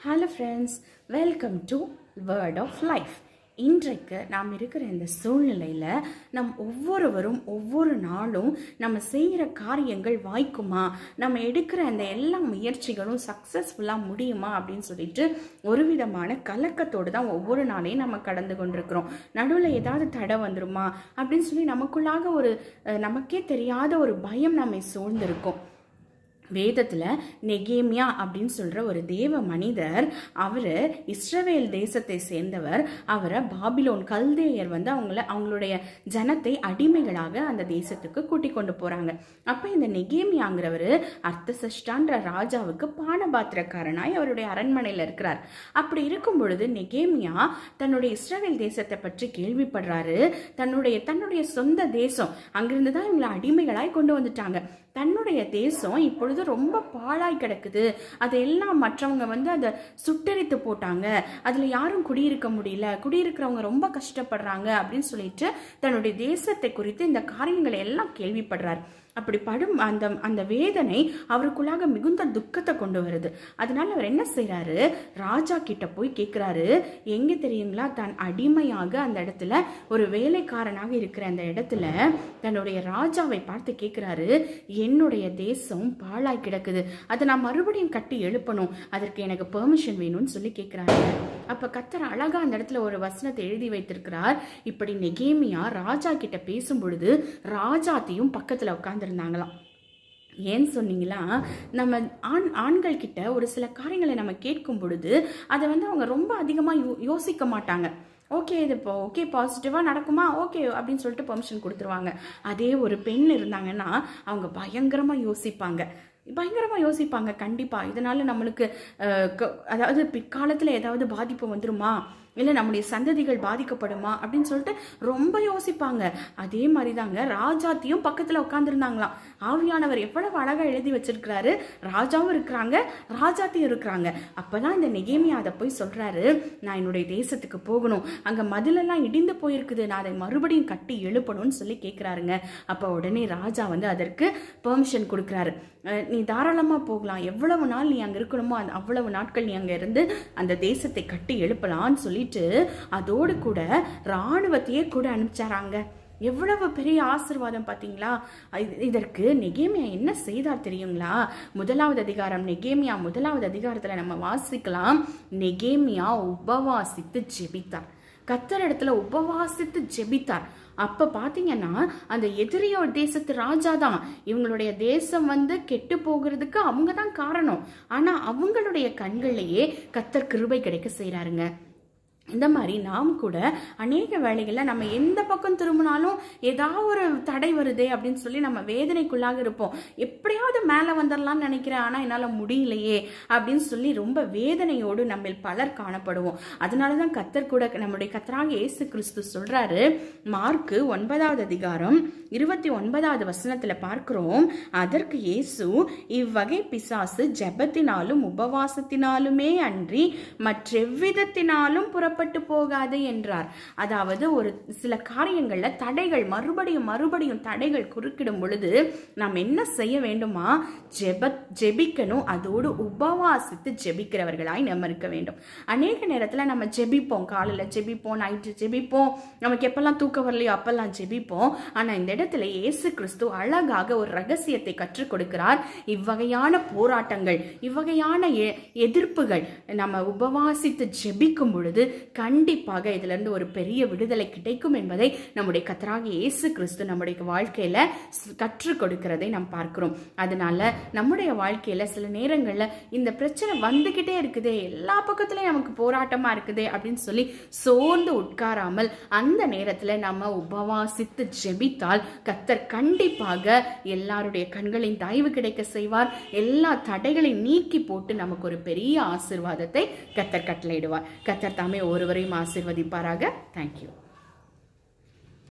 hello friends welcome to word of life இன்றைக்கு நாம் இருக்கிற இந்த சூழ்நிலையில் நம் ஒவ்வொருவரும் ஒவ்வொரு நாளும் நம்ம செய்கிற காரியங்கள் வாய்க்குமா நம்ம எடுக்கிற அந்த எல்லா முயற்சிகளும் சக்ஸஸ்ஃபுல்லாக முடியுமா அப்படின்னு சொல்லிட்டு ஒரு விதமான கலக்கத்தோடு தான் ஒவ்வொரு நாளையும் நம்ம கடந்து கொண்டிருக்கிறோம் நடுவில் ஏதாவது தடை வந்துருமா அப்படின்னு சொல்லி நமக்குள்ளாக ஒரு அஹ், நமக்கே தெரியாத ஒரு பயம் நம்மை சூழ்ந்திருக்கும் வேதத்தில் நெகேமியா அப்படின்னு சொல்கிற ஒரு தேவ மனிதர் அவர் இஸ்ரவேல் தேசத்தை சேர்ந்தவர் அவரை பாபிலோன் கல்தேயர் வந்து அவங்கள அவங்களுடைய ஜனத்தை அடிமைகளாக அந்த தேசத்துக்கு கூட்டி கொண்டு போகிறாங்க அப்போ இந்த நெகேமியாங்கிறவர் அர்த்தசஷ்டான்ற ராஜாவுக்கு பானபாத்திரக்காரனாய் அவருடைய அரண்மனையில் இருக்கிறார் அப்படி இருக்கும் பொழுது நெகேமியா தன்னுடைய இஸ்ரவேல் தேசத்தை பற்றி கேள்விப்படுறாரு தன்னுடைய தன்னுடைய சொந்த தேசம் அங்கிருந்து தான் இவங்களை அடிமைகளாய் கொண்டு வந்துட்டாங்க தன்னுடைய தேசம் இப்பொழுது ரொம்ப பாழாய் கிடக்குது அதையெல்லாம் மற்றவங்க வந்து அதை சுட்டரித்து போட்டாங்க அதில் யாரும் குடியிருக்க முடியல குடியிருக்கிறவங்க ரொம்ப கஷ்டப்படுறாங்க அப்படின்னு சொல்லிட்டு தன்னுடைய தேசத்தை குறித்து இந்த காரியங்களை எல்லாம் கேள்விப்படுறார் அப்படி படும் அந்த அந்த வேதனை அவருக்குள்ளாக மிகுந்த துக்கத்தை கொண்டு வருது அதனால அவர் என்ன செய்றாரு ராஜா கிட்ட போய் கேட்குறாரு எங்க தெரியுங்களா தான் அடிமையாக அந்த இடத்துல ஒரு வேலைக்காரனாக இருக்கிற அந்த இடத்துல தன்னுடைய ராஜாவை பார்த்து கேட்குறாரு என்னுடைய தேசம் பாழாய் கிடக்குது அதை நான் மறுபடியும் கட்டி எழுப்பணும் அதற்கு எனக்கு பெர்மிஷன் வேணும்னு சொல்லி கேட்குறாங்க அப்ப கத்தர் அழகா அந்த இடத்துல ஒரு வசனத்தை எழுதி வைத்திருக்கிறார் இப்படி நெகேமியா ராஜா கிட்ட பேசும் பொழுது ராஜாத்தையும் பக்கத்துல உட்காந்துருந்தாங்களாம் ஏன்னு சொன்னீங்களா நம்ம ஆண் ஆண்கள் கிட்ட ஒரு சில காரியங்களை நம்ம கேட்கும் பொழுது அதை வந்து அவங்க ரொம்ப அதிகமாக யோ யோசிக்க மாட்டாங்க ஓகே இது இப்போ ஓகே பாசிட்டிவாக நடக்குமா ஓகே அப்படின்னு சொல்லிட்டு பெர்மிஷன் கொடுத்துருவாங்க அதே ஒரு பெண் இருந்தாங்கன்னா அவங்க பயங்கரமாக யோசிப்பாங்க பயங்கரமாக யோசிப்பாங்க கண்டிப்பாக இதனால நம்மளுக்கு அஹ், க- அதாவது பிற்காலத்தில் ஏதாவது பாதிப்பு வந்துருமா இல்லை நம்முடைய சந்ததிகள் பாதிக்கப்படுமா அப்படின்னு சொல்லிட்டு ரொம்ப யோசிப்பாங்க அதே மாதிரி தாங்க ராஜாத்தையும் பக்கத்தில் உட்காந்துருந்தாங்களாம் ஆவியானவர் எவ்வளவு அழகாக எழுதி வச்சிருக்கிறாரு ராஜாவும் இருக்கிறாங்க ராஜாத்தையும் இருக்கிறாங்க அப்பதான் இந்த நெகேமியா அதை போய் சொல்றாரு நான் என்னுடைய தேசத்துக்கு போகணும் அங்க மதிலெல்லாம் இடிந்து போயிருக்குது நான் அதை மறுபடியும் கட்டி எழுப்பணும்னு சொல்லி கேட்குறாருங்க அப்போ உடனே ராஜா வந்து அதற்கு பெர்மிஷன் கொடுக்குறாரு அஹ் நீ தாராளமாக போகலாம் எவ்வளவு நாள் நீ அங்கே இருக்கணுமோ அந்த அவ்வளவு நாட்கள் நீ அங்கே இருந்து அந்த தேசத்தை கட்டி எழுப்பலாம்னு சொல்லிட்டு அதோடு கூட இராணுவத்தையே கூட அனுப்பிச்சாராங்க எவ்வளவு பெரிய ஆசிர்வாதம் பார்த்தீங்களா இது- இதற்கு நெகேமியா என்ன செய்தார் தெரியுங்களா முதலாவது அதிகாரம் நெகேமியா முதலாவது அதிகாரத்தில் நம்ம வாசிக்கலாம் நெகேமியா உபவாசித்து ஜெபித்தார் கத்தர் இடத்துல உபவாசித்து ஜெபித்தார் அப்ப பாத்தீங்கன்னா அந்த எதிரியோட தேசத்து ராஜா தான் இவங்களுடைய தேசம் வந்து கெட்டு போகிறதுக்கு அவங்க தான் காரணம் ஆனா அவங்களுடைய கண்கள்லயே கத்தர் கிருபை கிடைக்க செய்றாருங்க இந்த மாதிரி நாம் கூட அநேக வேளைகளில் நம்ம எந்த பக்கம் திரும்பினாலும் ஏதாவது ஒரு தடை வருதே அப்படின்னு சொல்லி நம்ம வேதனைக்குள்ளாக இருப்போம் எப்படியாவது மேலே வந்துடலாம்னு நினைக்கிறேன் ஆனால் என்னால் முடியலையே அப்படின்னு சொல்லி ரொம்ப வேதனையோடு நம்ம பலர் காணப்படுவோம் அதனால தான் கத்தர் கூட நம்முடைய கத்தராக இயேசு கிறிஸ்து சொல்றாரு மார்க்கு ஒன்பதாவது அதிகாரம் இருபத்தி ஒன்பதாவது வசனத்தில் பார்க்கிறோம் அதற்கு இயேசு இவ்வகை பிசாசு ஜெபத்தினாலும் உபவாசத்தினாலுமே அன்றி மற்றெவ்விதத்தினாலும் புறப்பட்டு போகாது என்றார் அதாவது ஒரு சில காரியங்கள்ல தடைகள் மறுபடியும் மறுபடியும் தடைகள் குறுக்கிடும் பொழுது நாம் என்ன செய்ய வேண்டுமா ஜெப ஜெபிக்கணும் அதோடு உபவாசித்து ஜெபிக்கிறவர்களாய் நம்ம இருக்க வேண்டும் அநேக நேரத்துல நம்ம ஜெபிப்போம் காலையில ஜெபிப்போம் நைட்டு ஜெபிப்போம் நமக்கு எப்பெல்லாம் தூக்கம் வரலையோ அப்பெல்லாம் ஜெபிப்போம் ஆனா இந்த இடத்துல இயேசு கிறிஸ்து அழகாக ஒரு ரகசியத்தை கற்றுக் கொடுக்கிறார் இவ்வகையான போராட்டங்கள் இவ்வகையான எ- எதிர்ப்புகள் நம்ம உபவாசித்து ஜெபிக்கும் பொழுது கண்டிப்பாக இதுல இருந்து ஒரு பெரிய விடுதலை கிடைக்கும் என்பதை நம்முடைய கத்தராக இயேசு கிறிஸ்து நம்முடைய வாழ்க்கையில ஸ்- கற்றுக் கொடுக்கிறதை நாம் பார்க்கிறோம் அதனால நம்முடைய வாழ்க்கையில சில நேரங்கள்ல இந்த பிரச்சனை வந்துகிட்டே இருக்குதே எல்லா பக்கத்துலயும் நமக்கு போராட்டமா இருக்குதே அப்படின்னு சொல்லி சோர்ந்து உட்காராமல் அந்த நேரத்துல நம்ம உபவாசித்து ஜெபித்தால் கத்தர் கண்டிப்பாக எல்லாருடைய கண்களின் தயவு கிடைக்க செய்வார் எல்லா தடைகளையும் நீக்கி போட்டு நமக்கு ஒரு பெரிய ஆசிர்வாதத்தை கத்தர் கட்டளையிடுவார் கத்தர் தாமே ஒருவரையும் ஆசிர்வதிப்பாராக தேங்க்யூ